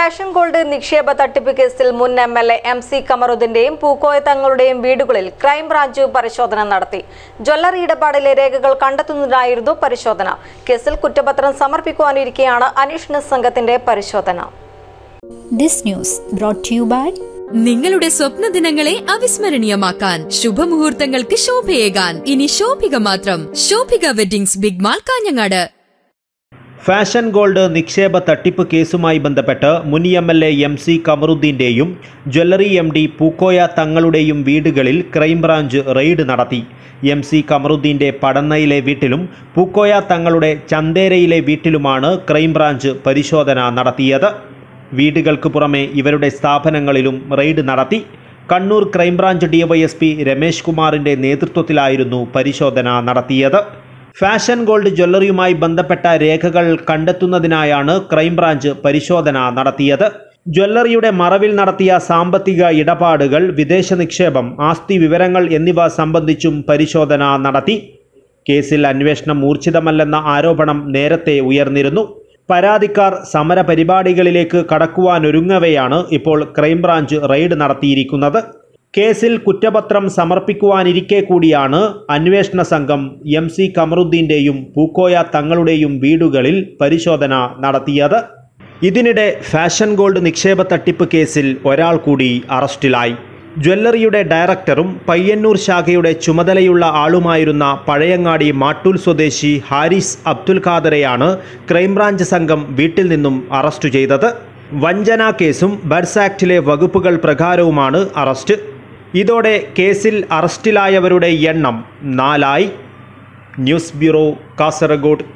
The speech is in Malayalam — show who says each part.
Speaker 1: ഫാഷൻ ഗോൾഡ് നിക്ഷേപ തട്ടിപ്പ് കേസിൽ മുൻ M L A M C കമറുദ്ദീന്റെയും പൂക്കോയ തങ്ങളുടെയും വീടുകളിൽ ക്രൈംബ്രാഞ്ച് പരിശോധന നടത്തി ജ്വല്ലറി ഇടപാടിലെ രേഖകൾ കണ്ടെത്തുന്നതിനായിരുന്നു പരിശോധന കേസിൽ കുറ്റപത്രം സമർപ്പിക്കുവാനിരിക്കെയാണ് അന്വേഷണ സംഘത്തിന്റെ പരിശോധന
Speaker 2: This news brought to you by
Speaker 3: നിങ്ങളുടെ സ്വപ്ന ദിനങ്ങളെ അവിസ്മരണീയമാക്കാൻ ശുഭമുഹൂർത്തങ്ങൾക്ക് ശോഭയേകാൻ ഇനി ശോഭിക മാത്രം Shobhika weddings big mall Kanhangad
Speaker 4: fashion gold നിക്ഷേപ തട്ടിപ്പ് കേസുമായി ബന്ധപ്പെട്ട് മുൻ M L A M C കമറുദ്ദീൻ്റെയും ജ്വല്ലറി എം ഡി പൂക്കോയ തങ്ങളുടെയും വീടുകളിൽ ക്രൈംബ്രാഞ്ച് റെയ്ഡ് നടത്തി എം സി കമറുദ്ദീൻ്റെ പടന്നയിലെ വീട്ടിലും പൂക്കോയ തങ്ങളുടെ ചന്തേരയിലെ വീട്ടിലുമാണ് ക്രൈംബ്രാഞ്ച് പരിശോധന നടത്തിയത് വീടുകൾക്ക് പുറമെ ഇവരുടെ സ്ഥാപനങ്ങളിലും റെയ്ഡ് നടത്തി കണ്ണൂർ ക്രൈംബ്രാഞ്ച് ഡിവൈഎസ്പി രമേശ് കുമാറിൻ്റെ നേതൃത്വത്തിലായിരുന്നു പരിശോധന നടത്തിയത് ഫാഷൻ ഗോൾഡ് ജ്വല്ലറിയുമായി ബന്ധപ്പെട്ട രേഖകൾ കണ്ടെത്തുന്നതിനായാണ് ക്രൈംബ്രാഞ്ച് പരിശോധന നടത്തിയത് ജ്വല്ലറിയുടെ മറവിൽ നടത്തിയ സാമ്പത്തിക ഇടപാടുകൾ വിദേശ നിക്ഷേപം ആസ്തി വിവരങ്ങൾ എന്നിവ സംബന്ധിച്ചും പരിശോധന നടത്തി കേസിൽ അന്വേഷണം ഊർജിതമല്ലെന്ന ആരോപണം നേരത്തെ ഉയർന്നിരുന്നു പരാതിക്കാർ സമര പരിപാടികളിലേക്ക് കടക്കുവാനൊരുങ്ങവെയാണ് ഇപ്പോൾ ക്രൈംബ്രാഞ്ച് റെയ്ഡ് നടത്തിയിരിക്കുന്നത് കേസിൽ കുറ്റപത്രം സമർപ്പിക്കുവാനിരിക്കെ കൂടിയാണ് അന്വേഷണ സംഘം എം സി കമറുദ്ദീൻ്റെയും പൂക്കോയ തങ്ങളുടെയും വീടുകളിൽ പരിശോധന നടത്തിയത് ഇതിനിടെ ഫാഷൻ ഗോൾഡ് നിക്ഷേപ തട്ടിപ്പ് കേസിൽ ഒരാൾ കൂടി അറസ്റ്റിലായി ജ്വല്ലറിയുടെ ഡയറക്ടറും പയ്യന്നൂർ ശാഖയുടെ ചുമതലയുള്ള ആളുമായിരുന്ന പഴയങ്ങാടി മാട്ടൂൽ സ്വദേശി ഹാരിസ് അബ്ദുൽ ഖാദറെയാണ് ക്രൈംബ്രാഞ്ച് സംഘം വീട്ടിൽ നിന്നും അറസ്റ്റ് ചെയ്തത് വഞ്ചന കേസും ബഡ്സ് ആക്ടിലെ വകുപ്പുകൾ പ്രകാരവുമാണ് അറസ്റ്റ് ഇതോടെ കേസിൽ അറസ്റ്റിലായവരുടെ എണ്ണം നാലായി ന്യൂസ് ബ്യൂറോ കാസർഗോഡ്